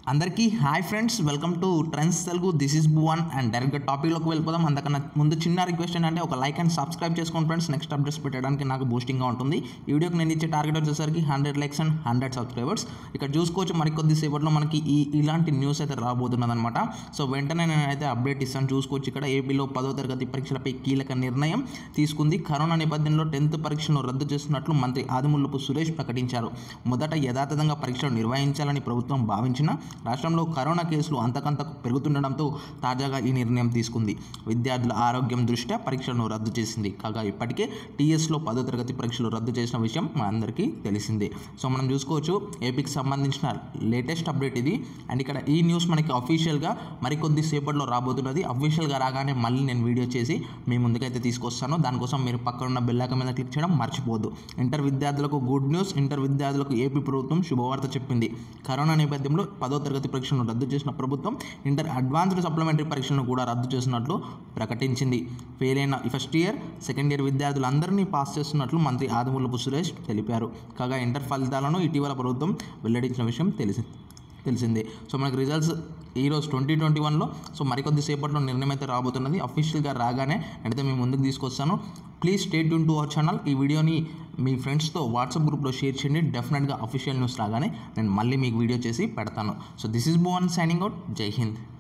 అందరికీ hi friends welcome to trends Telugu this is Bhuvan and డైరెక్ట్గా టాపిక్లోకి వెళ్ళిపోదాం అందుకన్నా ముందు చిన్న రిక్వెస్ట్ ఏంటంటే ఒక లైక్ అండ్ సబ్స్క్రైబ్ చేసుకోండి ఫ్రెండ్స్ నెక్స్ట్ అప్డేట్స్ పెట్టడానికి నాకు బూస్టింగ్గా ఉంటుంది ఈ వీడియోకి నేను ఇచ్చే టార్గెట్ వచ్చేసరికి hundred likes and hundred subscribers ఇక్కడ చూసుకోవచ్చు మరికొద్ది సేపట్లో మనకి ఈ ఇలాంటి న్యూస్ అయితే రాబోతున్నది అనమాట సో వెంటనే నేనైతే అప్డేట్ ఇస్తాను చూసుకోవచ్చు ఇక్కడ ఏపీలో పదో తరగతి పరీక్షలపై కీలక నిర్ణయం తీసుకుంది కరోనా నేపథ్యంలో టెన్త్ పరీక్షను రద్దు చేస్తున్నట్లు మంత్రి ఆదిమూలపు సురేష్ ప్రకటించారు మొదట యథాతథంగా పరీక్షలు నిర్వహించాలని ప్రభుత్వం భావించిన రాష్ట్రంలో కరోనా కేసులు అంతకంతకు పెరుగుతుండడంతో తాజాగా ఈ నిర్ణయం తీసుకుంది విద్యార్థుల ఆరోగ్యం దృష్ట్యా పరీక్షలను రద్దు చేసింది కాగా ఇప్పటికే టీఎస్లో పదో తరగతి పరీక్షలు రద్దు చేసిన విషయం మా అందరికీ తెలిసిందే సో మనం చూసుకోవచ్చు ఏపీకి సంబంధించిన లేటెస్ట్ అప్డేట్ ఇది అండ్ ఇక్కడ ఈ న్యూస్ మనకి అఫీషియల్గా మరికొద్ది సేపట్లో రాబోతున్నది అఫీషియల్గా రాగానే మళ్ళీ నేను వీడియో చేసి మీ ముందుకైతే తీసుకొస్తాను దానికోసం మీరు పక్కన ఉన్న బెల్లాక మీద క్లిక్ చేయడం మర్చిపోద్దు ఇంటర్ విద్యార్థులకు గుడ్ న్యూస్ ఇంటర్ విద్యార్థులకు ఏపీ ప్రభుత్వం శుభవార్త చెప్పింది కరోనా నేపథ్యంలో పదో తరగతి పరీక్షలను రద్దు చేసిన ప్రభుత్వం ఇంటర్ అడ్వాన్స్డ్ సప్లిమెంటరీ పరీక్షలను కూడా రద్దు చేసినట్లు ప్రకటించింది ఫెయిల్ అయిన ఫస్ట్ ఇయర్ సెకండ్ ఇయర్ విద్యార్థులందరినీ పాస్ చేస్తున్నట్లు మంత్రి ఆదిమూలపు సురేష్ తెలిపారు కాగా ఇంటర్ ఫలితాలను ఇటీవల ప్రభుత్వం వెల్లడించిన విషయం తెలిసింది తెలిసిందే సో మనకి రిజల్ట్స్ ఈరోజు ట్వంటీ ట్వంటీ వన్లో సో మరికొద్ది సేపట్లో నిర్ణయం అయితే రాబోతున్నది అఫీషియల్గా రాగానే అయితే మేము ముందుకు తీసుకొస్తాను ప్లీజ్ స్టేట్ యూన్ టు అవర్ ఛానల్ ఈ వీడియోని మీ ఫ్రెండ్స్తో వాట్సాప్ గ్రూప్లో షేర్ చేయండి డెఫినెట్గా అఫీషియల్ న్యూస్ రాగానే నేను మళ్ళీ మీకు వీడియో చేసి పెడతాను సో దిస్ ఇస్ బోన్ సైనింగ్ అవుట్ జై హింద్